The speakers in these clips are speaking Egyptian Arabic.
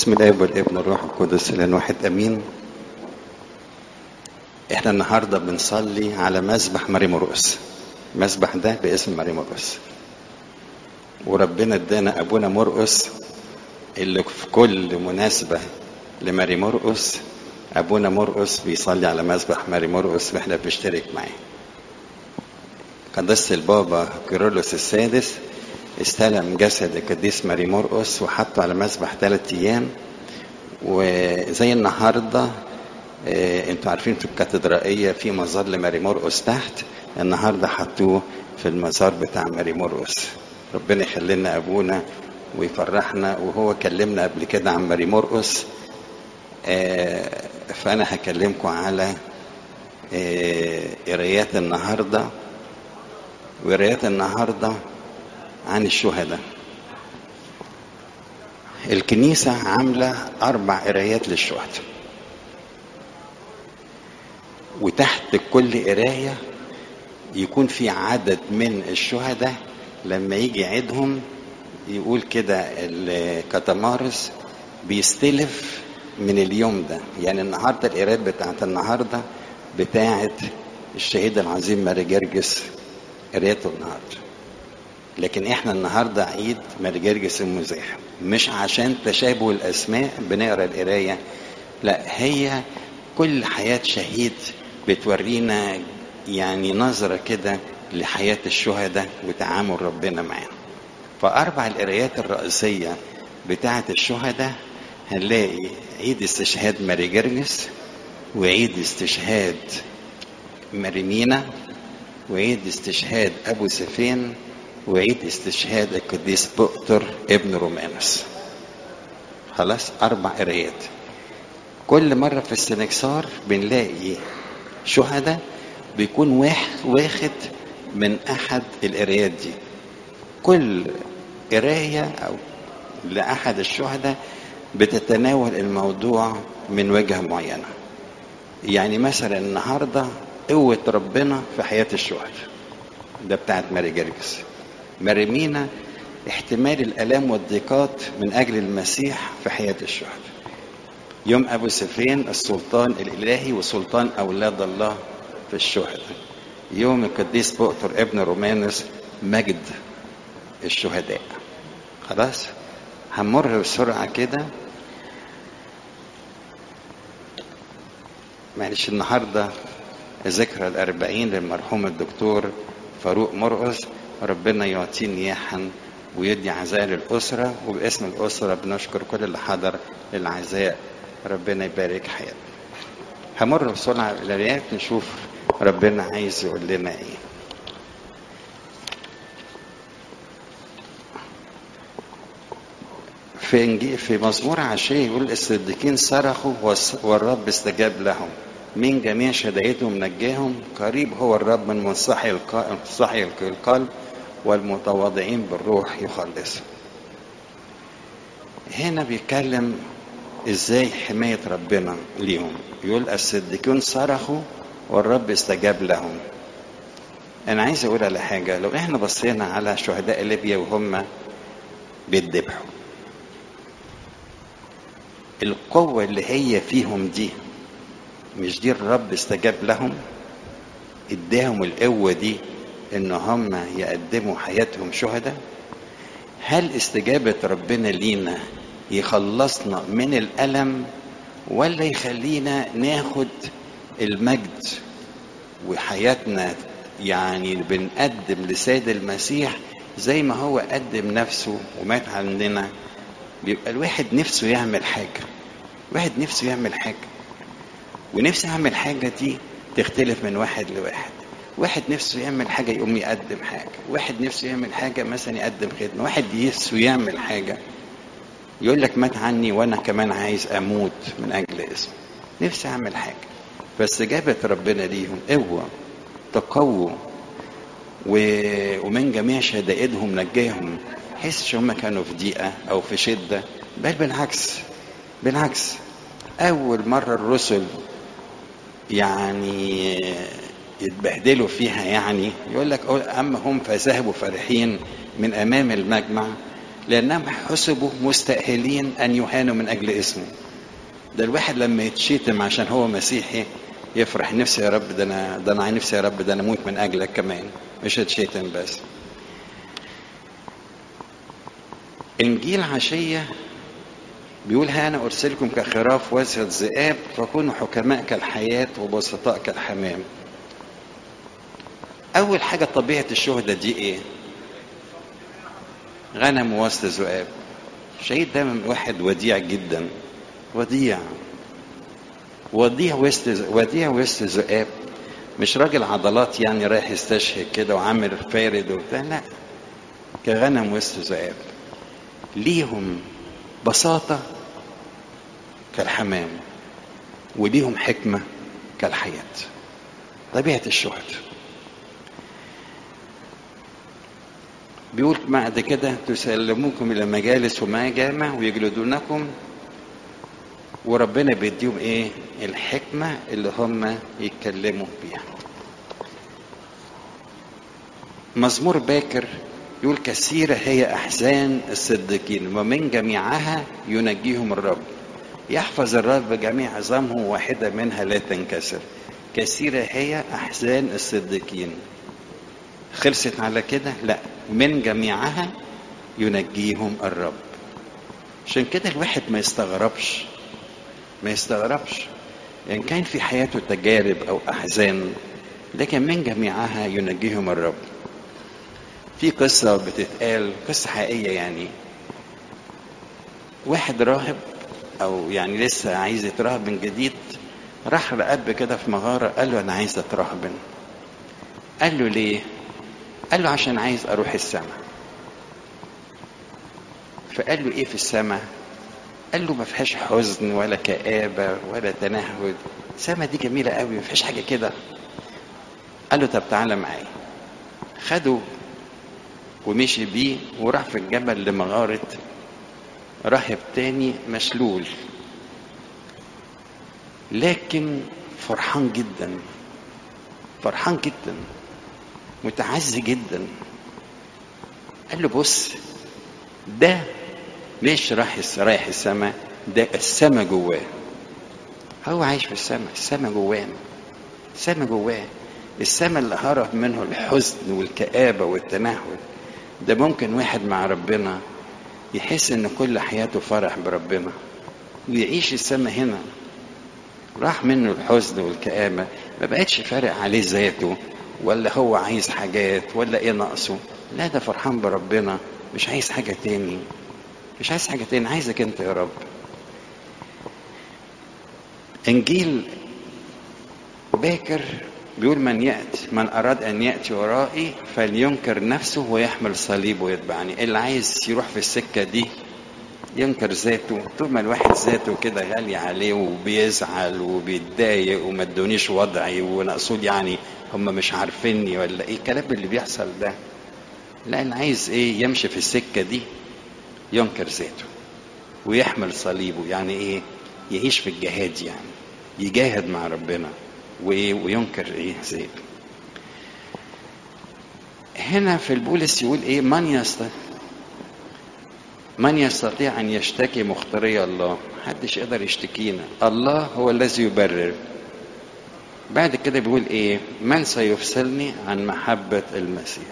بسم الاب والابن والروح القدس الان واحد امين احنا النهارده بنصلي على مذبح ماري مرقس المذبح ده باسم ماري مرقس وربنا ادانا ابونا مرقس اللي في كل مناسبه لماري مرقس ابونا مرقس بيصلي على مذبح ماري مرقس واحنا بنشترك معاه قداسه البابا كيرلس السادس استلم جسد القديس ماري مرقس وحطه على مذبح ثلاث ايام وزي النهارده آه، انتوا عارفين في الكاتدرائيه في مزار لماري مرقس تحت النهارده حطوه في المزار بتاع ماري مرقس ربنا يخلي لنا ابونا ويفرحنا وهو كلمنا قبل كده عن ماري مرقس آه، فانا هكلمكم على آه، قرايات النهارده وقرايات النهارده عن الشهداء الكنيسة عاملة أربع قرايات للشهداء وتحت كل قراية يكون في عدد من الشهداء لما يجي عيدهم يقول كده الكتمارس بيستلف من اليوم ده يعني النهارده القرايات بتاعت النهارده بتاعت الشهيد العظيم ماري جرجس قرايته النهارده لكن احنا النهارده عيد ماري جرجس المزاح مش عشان تشابه الاسماء بنقرا القرايه لا هي كل حياه شهيد بتورينا يعني نظره كده لحياه الشهداء وتعامل ربنا معاهم فاربع القرايات الرئيسيه بتاعه الشهداء هنلاقي عيد استشهاد ماري جرجس وعيد استشهاد مريمينا وعيد استشهاد ابو سفين وعيد استشهاد القديس بؤتر ابن رومانوس خلاص اربع قرايات كل مره في السنكسار بنلاقي شهداء بيكون واخ- واخد من احد القرايات دي كل قرايه او لاحد الشهداء بتتناول الموضوع من وجهه معينه يعني مثلا النهارده قوه ربنا في حياه الشهداء ده بتاعت ماري جرجس مريمينا احتمال الالام والضيقات من اجل المسيح في حياه الشهداء يوم ابو سفين السلطان الالهي وسلطان اولاد الله في الشهداء يوم القديس بؤتر ابن رومانوس مجد الشهداء خلاص هنمر بسرعه كده معلش النهارده ذكرى الأربعين للمرحوم الدكتور فاروق مرقص ربنا يعطيه نياحا ويدي عزاء للأسرة وباسم الأسرة بنشكر كل اللي حضر العزاء ربنا يبارك حياته همر بسرعة الآيات نشوف ربنا عايز يقول لنا إيه في إنجيل في مزمور عشية يقول الصديقين صرخوا والس- والرب استجاب لهم من جميع شدائدهم نجاهم قريب هو الرب من منصحي الق- منصحي القلب والمتواضعين بالروح يخلصهم هنا بيتكلم ازاي حماية ربنا ليهم يقول الصديقون صرخوا والرب استجاب لهم انا عايز اقول على حاجة لو احنا بصينا على شهداء ليبيا وهم بيتذبحوا القوة اللي هي فيهم دي مش دي الرب استجاب لهم اداهم القوة دي ان هم يقدموا حياتهم شهداء هل استجابة ربنا لينا يخلصنا من الألم ولا يخلينا ناخد المجد وحياتنا يعني بنقدم لسيد المسيح زي ما هو قدم نفسه ومات عننا بيبقى الواحد نفسه يعمل حاجة واحد نفسه يعمل حاجة ونفسه يعمل حاجة دي تختلف من واحد لواحد واحد نفسه يعمل حاجة يقوم يقدم حاجة واحد نفسه يعمل حاجة مثلا يقدم خدمة واحد نفسه يعمل حاجة يقول لك مات عني وانا كمان عايز اموت من اجل اسمه نفسي اعمل حاجة فاستجابة ربنا ليهم قوة تقووا و- ومن جميع شدائدهم نجاهم حسش هم كانوا في ضيقة او في شدة بل بالعكس بالعكس اول مرة الرسل يعني يتبهدلوا فيها يعني يقول لك أما هم فذهبوا فرحين من امام المجمع لأنهم حسبوا مستأهلين أن يهانوا من أجل اسمه ده الواحد لما يتشتم عشان هو مسيحي يفرح نفسي يا رب ده انا ده انا نفسي يا رب ده انا اموت من اجلك كمان مش هتشتم بس انجيل عشيه بيقول ها انا ارسلكم كخراف وسط ذئاب فكونوا حكماء كالحياه وبسطاء كالحمام اول حاجه طبيعه الشهداء دي ايه غنم وسط ذئاب شهيد ده واحد وديع جدا وديع وديع وسط وديع وسط ذئاب مش راجل عضلات يعني رايح يستشهد كده وعامل فارد وبتاع لا كغنم وسط ذئاب ليهم بساطة كالحمام وليهم حكمة كالحياة طبيعة الشهد بيقول بعد كده تسلموكم إلى مجالس ومجامع ويجلدونكم وربنا بيديهم ايه الحكمة اللي هم يتكلموا بيها مزمور باكر يقول كثيرة هي أحزان الصديقين ومن جميعها ينجيهم الرب يحفظ الرب جميع عظامه واحدة منها لا تنكسر كثيرة هي أحزان الصديقين خلصت على كده لا من جميعها ينجيهم الرب عشان كده الواحد ما يستغربش ما يستغربش إن يعني كان في حياته تجارب أو أحزان لكن من جميعها ينجيهم الرب في قصة بتتقال قصة حقيقية يعني واحد راهب أو يعني لسه عايز يتراهب من جديد راح لأب كده في مغارة قال له أنا عايز أتراهبن قال له ليه؟ قال له عشان عايز أروح السماء فقال له إيه في السماء؟ قال له ما فيهاش حزن ولا كآبة ولا تنهد السما دي جميلة قوي ما فيهاش حاجة كده قال له طب تعالى معايا خده ومشي بيه وراح في الجبل لمغارة راهب تاني مشلول لكن فرحان جدا فرحان جدا متعزي جدا قال له بص ده مش راح رايح السماء ده السماء جواه هو عايش في السماء السماء جواه السماء جواه السماء اللي هرب منه الحزن والكآبة والتنهد ده ممكن واحد مع ربنا يحس ان كل حياته فرح بربنا ويعيش السماء هنا راح منه الحزن والكآبة ما بقتش فارق عليه ذاته ولا هو عايز حاجات ولا ايه ناقصه لا ده فرحان بربنا مش عايز حاجة تاني مش عايز حاجة تاني عايزك انت يا رب انجيل باكر بيقول من يأتي من أراد أن يأتي ورائي فلينكر نفسه ويحمل صليبه ويتبعني اللي عايز يروح في السكة دي ينكر ذاته طول ما الواحد ذاته كده غالي عليه وبيزعل وبيتضايق وما ادونيش وضعي وانا اقصد يعني هم مش عارفيني ولا ايه الكلام اللي بيحصل ده لا اللي عايز ايه يمشي في السكة دي ينكر ذاته ويحمل صليبه يعني ايه يعيش في الجهاد يعني يجاهد مع ربنا وينكر ايه ذاته هنا في البولس يقول ايه من يستطيع من يستطيع ان يشتكي مختاري الله محدش يقدر يشتكينا الله هو الذي يبرر بعد كده بيقول ايه من سيفصلني عن محبة المسيح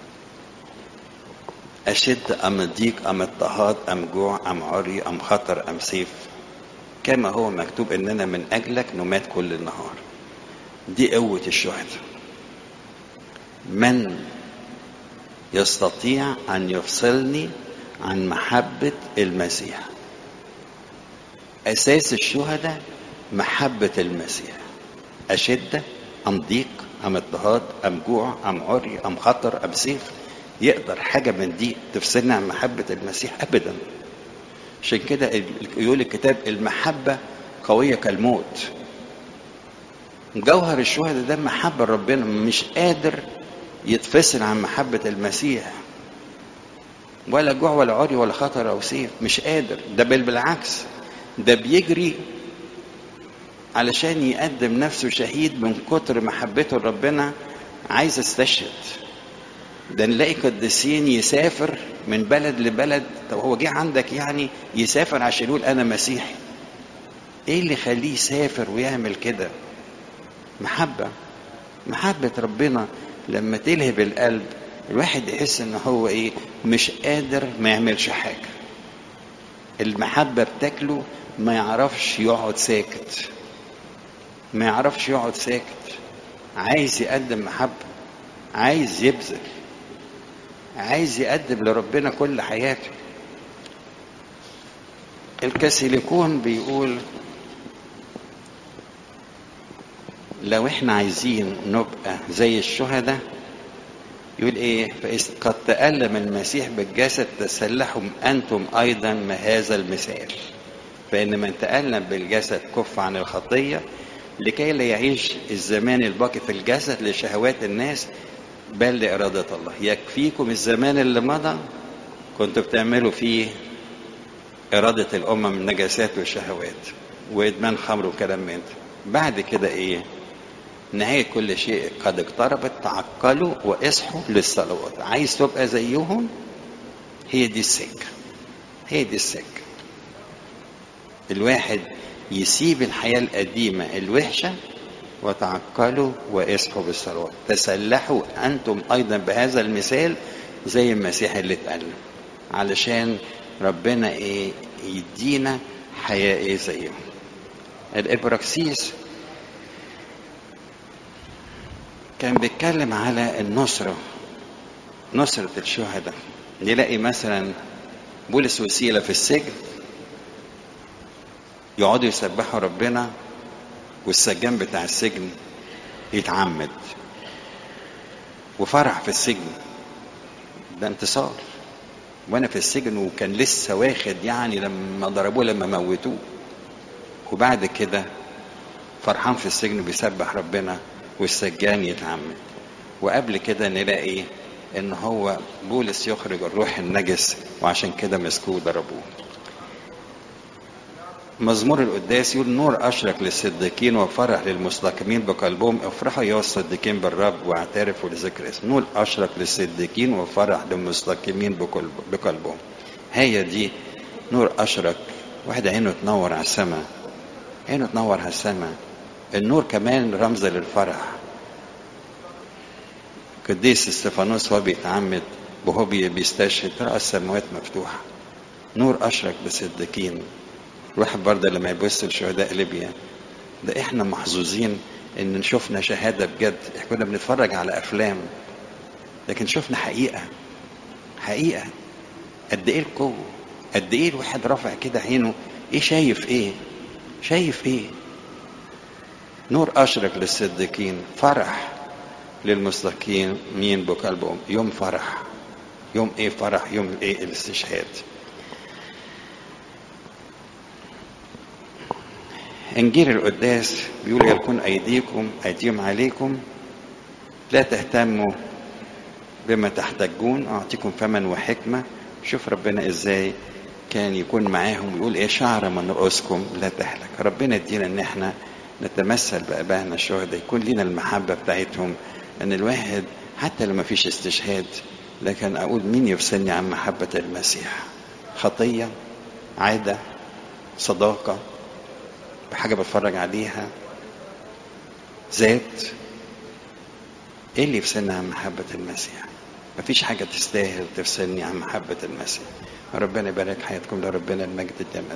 أشد أم ضيق أم اضطهاد أم جوع أم عري أم خطر أم سيف كما هو مكتوب إننا من أجلك نمات كل النهار دي قوة الشهداء من يستطيع أن يفصلني عن محبة المسيح أساس الشهداء محبة المسيح أشدة أم ضيق أم اضطهاد أم جوع أم عري أم خطر أم سيف يقدر حاجة من دي تفصلنا عن محبة المسيح أبدا عشان كده يقول الكتاب المحبة قوية كالموت جوهر الشهداء ده محبة ربنا مش قادر يتفصل عن محبة المسيح ولا جوع ولا عري ولا خطر أو سيف مش قادر ده بل بالعكس ده بيجري علشان يقدم نفسه شهيد من كتر محبته لربنا عايز استشهد ده نلاقي قديسين يسافر من بلد لبلد طب هو جه عندك يعني يسافر عشان يقول انا مسيحي ايه اللي يخليه يسافر ويعمل كده محبة محبة ربنا لما تلهب القلب الواحد يحس ان هو ايه مش قادر ما يعملش حاجة المحبة بتاكله ما يعرفش يقعد ساكت ما يعرفش يقعد ساكت عايز يقدم محبة عايز يبذل عايز يقدم لربنا كل حياته الكاثوليكون بيقول لو احنا عايزين نبقى زي الشهداء يقول ايه فإذ قد تألم المسيح بالجسد تسلحوا أنتم أيضا ما هذا المثال فإن من تألم بالجسد كف عن الخطية لكي لا يعيش الزمان الباقي في الجسد لشهوات الناس بل لإرادة الله يكفيكم الزمان اللي مضى كنتوا بتعملوا فيه إرادة الأمم من نجاسات وشهوات وإدمان خمر وكلام من ده بعد كده إيه نهاية كل شيء قد اقتربت تعقلوا واصحوا للصلوات عايز تبقى زيهم هي دي السكة هي دي السكة الواحد يسيب الحياة القديمة الوحشة وتعقلوا واصحوا بالصلوات تسلحوا أنتم أيضا بهذا المثال زي المسيح اللي اتقال علشان ربنا ايه يدينا حياة ايه زيهم الإبراكسيس كان بيتكلم على النصرة نصرة الشهداء نلاقي مثلا بولس وسيلة في السجن يقعدوا يسبحوا ربنا والسجان بتاع السجن يتعمد وفرح في السجن ده انتصار وانا في السجن وكان لسه واخد يعني لما ضربوه لما موتوه وبعد كده فرحان في السجن بيسبح ربنا والسجان يتعمد وقبل كده نلاقي ان هو بولس يخرج الروح النجس وعشان كده مسكوه ضربوه مزمور القداس يقول نور أشرق للصديقين وفرح للمستقيمين بقلبهم افرحوا يا الصديقين بالرب واعترفوا لذكر اسم نور أشرق للصديقين وفرح للمستقيمين بقلبهم هي دي نور أشرق واحد عينه تنور على السماء عينه تنور على السماء النور كمان رمز للفرح قديس استفانوس وهو بيتعمد وهو بيستشهد رأى السماوات مفتوحة نور أشرق للصديقين الواحد برضه لما يبص لشهداء ليبيا ده احنا محظوظين ان شفنا شهاده بجد احنا كنا بنتفرج على افلام لكن شفنا حقيقه حقيقه قد ايه القوه قد ايه الواحد رافع كده عينه ايه شايف ايه شايف ايه نور اشرق للصديقين فرح للمستقيم مين بقلبهم يوم فرح يوم ايه فرح يوم ايه الاستشهاد انجيل القداس بيقول يكون ايديكم ايديهم عليكم لا تهتموا بما تحتاجون اعطيكم فما وحكمه شوف ربنا ازاي كان يكون معاهم يقول ايه شعر من رؤوسكم لا تهلك ربنا يدينا ان احنا نتمثل بابائنا الشهداء يكون لنا المحبه بتاعتهم ان الواحد حتى لو ما فيش استشهاد لكن اقول مين يفصلني عن محبه المسيح خطيه عاده صداقه بحاجة بتفرج عليها ذات ايه اللي يفصلني عن محبة المسيح مفيش حاجة تستاهل تفصلني عن محبة المسيح ربنا يبارك حياتكم لربنا المجد الدائم